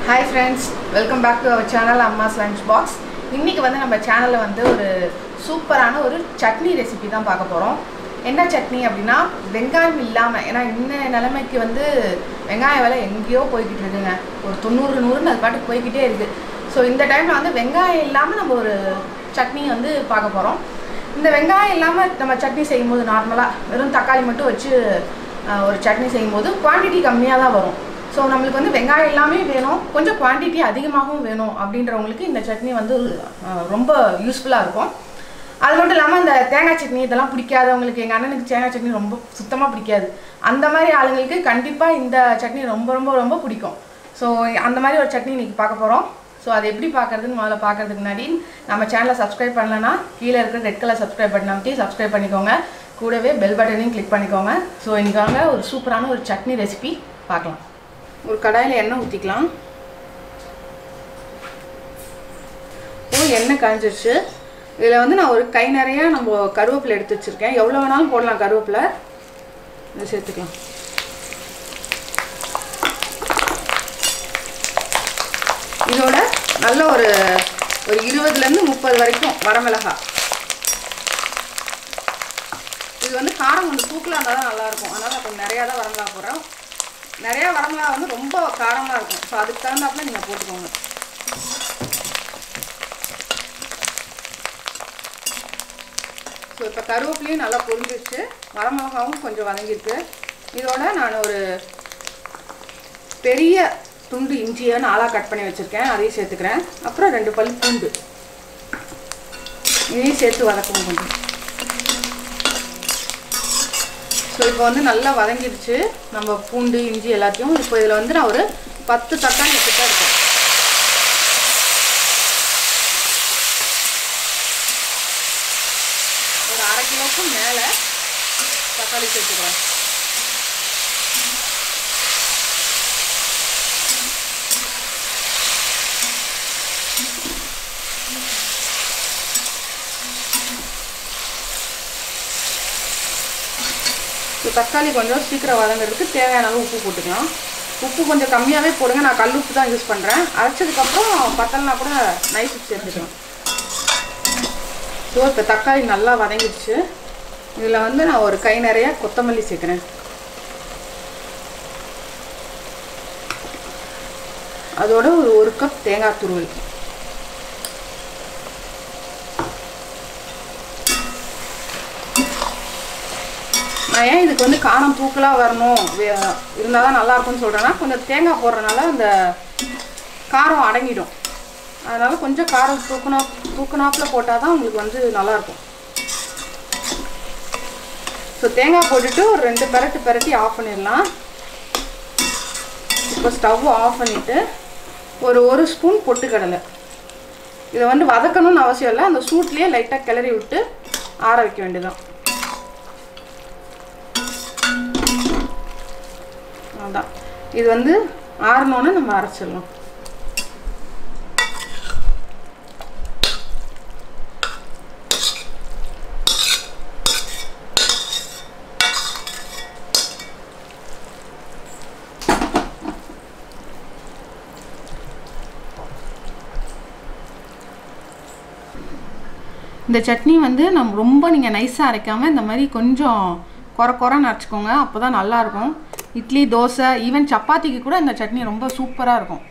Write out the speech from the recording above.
hi friends welcome back to our channel Amma's lunch box இன்றைக்கி வந்து நம்ம சேனலில் வந்து ஒரு சூப்பரான ஒரு சட்னி ரெசிபி தான் பார்க்க போகிறோம் என்ன சட்னி அப்படின்னா வெங்காயம் இல்லாமல் ஏன்னா இந்த நிலைமைக்கு வந்து வெங்காய விலை எங்கேயோ போய்கிட்டு இருக்குங்க ஒரு தொண்ணூறு நூறுன்னு அது பாட்டுக்கு போய்கிட்டே இருக்குது ஸோ இந்த டைமில் வந்து வெங்காயம் இல்லாமல் நம்ம ஒரு சட்னி வந்து பார்க்க போகிறோம் இந்த வெங்காயம் இல்லாமல் நம்ம சட்னி செய்யும்போது நார்மலாக வெறும் தக்காளி மட்டும் வச்சு அஹ், ஒரு சட்னி செய்யும்போது குவான்டிட்டி கம்மியாக தான் வரும் ஸோ நம்மளுக்கு வந்து வெங்காயம் எல்லாமே வேணும் கொஞ்சம் குவான்டிட்டி அதிகமாகவும் வேணும் அப்படின்றவங்களுக்கு இந்த சட்னி வந்து அஹ், ரொம்ப யூஸ்ஃபுல்லாக இருக்கும் அது மட்டும் இல்லாமல் இந்த தேங்காய் சட்னி இதெல்லாம் பிடிக்காதவங்களுக்கு எங்கள் அண்ணனுக்கு தேங்காய் சட்னி ரொம்ப சுத்தமாக பிடிக்காது அந்த மாதிரி ஆளுங்களுக்கு கண்டிப்பாக இந்த சட்னி ரொம்ப ரொம்ப ரொம்ப பிடிக்கும் ஸோ அந்த மாதிரி ஒரு சட்னி இன்னைக்கு பார்க்க போகிறோம் ஸோ அது எப்படி பார்க்கறதுன்னு முதல்ல பார்க்கறதுக்கு முன்னாடி நம்ம சேனலை சப்ஸ்கிரைப் பண்ணலன்னா கீழே இருக்கிற ரெட் கலர் சப்ஸ்கிரைப் பட்டன் அமைத்தி சப்ஸ்கிரைப் பண்ணிக்கோங்க கூடவே பெல் பட்டனையும் கிளிக் பண்ணிக்கோங்க ஸோ இன்னைக்கு வாங்க ஒரு சூப்பரான ஒரு சட்னி ரெசிபி பார்க்கலாம் ஒரு கடாயில் எண்ணெய் ஊற்றிக்கலாம் இப்போ எண்ணெய் காஞ்சிருச்சு இதில் வந்து நான் ஒரு கை நிறைய நம்ம கருவேப்பிலை எடுத்து வச்சுருக்கேன் எவ்வளோ வேணாலும் போடலாம் கருவேப்பிலை இதை சேர்த்துக்கலாம் இதோட நல்ல ஒரு ஒரு இருபதுலேருந்து முப்பது வரைக்கும் வரமிளகா இது வந்து காரம் கொஞ்சம் தூக்கலாக இருந்தால் தான் நல்லாயிருக்கும் அதனால் நான் கொஞ்சம் நிறையா தான் வரமிளகா போடுறேன் நிறையா வரமிளகா வந்து ரொம்ப காரமாக இருக்கும் ஸோ அதுக்கு தகுந்தாப்புல நீங்கள் போட்டுக்கோங்க ஸோ இப்போ கருவேப்பிலையும் நல்லா பொரிஞ்சிருச்சு வரமிளகாவும் கொஞ்சம் வதங்கிருக்கு இதோட நான் ஒரு பெரிய துண்டு இஞ்சியை நாளாக கட் பண்ணி வச்சுருக்கேன் அதையும் சேர்த்துக்கிறேன் அப்புறம் ரெண்டு பல் பூண்டு இதையும் சேர்த்து வதக்கணும் கொஞ்சம் ஸோ இப்போ வந்து நல்லா வதங்கிடுச்சு நம்ம பூண்டு இஞ்சி எல்லாத்தையும் இப்போ இதில் வந்து நான் ஒரு பத்து தக்காளி கிட்ட இருக்கேன் ஒரு அரை கிலோவுக்கும் மேலே தக்காளி சேர்த்துக்கிறேன் இப்போ தக்காளி கொஞ்சம் சீக்கிரம் வதங்கிறதுக்கு தேவையான அளவு உப்பு போட்டுக்கலாம் உப்பு கொஞ்சம் கம்மியாகவே போடுங்க நான் கல் உப்பு தான் யூஸ் பண்ணுறேன் அரைச்சதுக்கப்புறம் பத்தலைனா கூட நைஸ் உப்பு சேர்த்துக்கலாம் ஸோ இப்போ தக்காளி நல்லா வதங்கிடுச்சு இதில் வந்து நான் ஒரு கை நிறைய கொத்தமல்லி சேர்க்குறேன் அதோட ஒரு ஒரு கப் தேங்காய் துருவல் நான் ஏன் இதுக்கு வந்து காரம் தூக்கலாக வரணும் இருந்தால் தான் நல்லா இருக்கும்னு சொல்கிறேன்னா கொஞ்சம் தேங்காய் போடுறதுனால அந்த காரம் அடங்கிடும் அதனால் கொஞ்சம் காரம் தூக்கணா தூக்கணாப்பில் போட்டால் தான் உங்களுக்கு வந்து நல்லாயிருக்கும் ஸோ தேங்காய் போட்டுட்டு ஒரு ரெண்டு பெரட்டு பெரட்டி ஆஃப் பண்ணிடலாம் இப்போ ஸ்டவ் ஆஃப் பண்ணிவிட்டு ஒரு ஒரு ஸ்பூன் பொட்டுக்கடலை இதை வந்து வதக்கணும்னு அவசியம் இல்லை அந்த சூட்லேயே லைட்டாக கிளறி விட்டு ஆற வைக்க வேண்டியதான் அதான் இது வந்து ஆறினோன்னு நம்ம அரைச்சிடலாம் இந்த சட்னி வந்து நம்ம ரொம்ப நீங்கள் நைஸாக அரைக்காமல் இந்த மாதிரி கொஞ்சம் குறை குறைன்னு அரைச்சிக்கோங்க அப்போ தான் நல்லாயிருக்கும் இட்லி தோசை ஈவன் சப்பாத்திக்கு கூட இந்த சட்னி ரொம்ப சூப்பராக இருக்கும்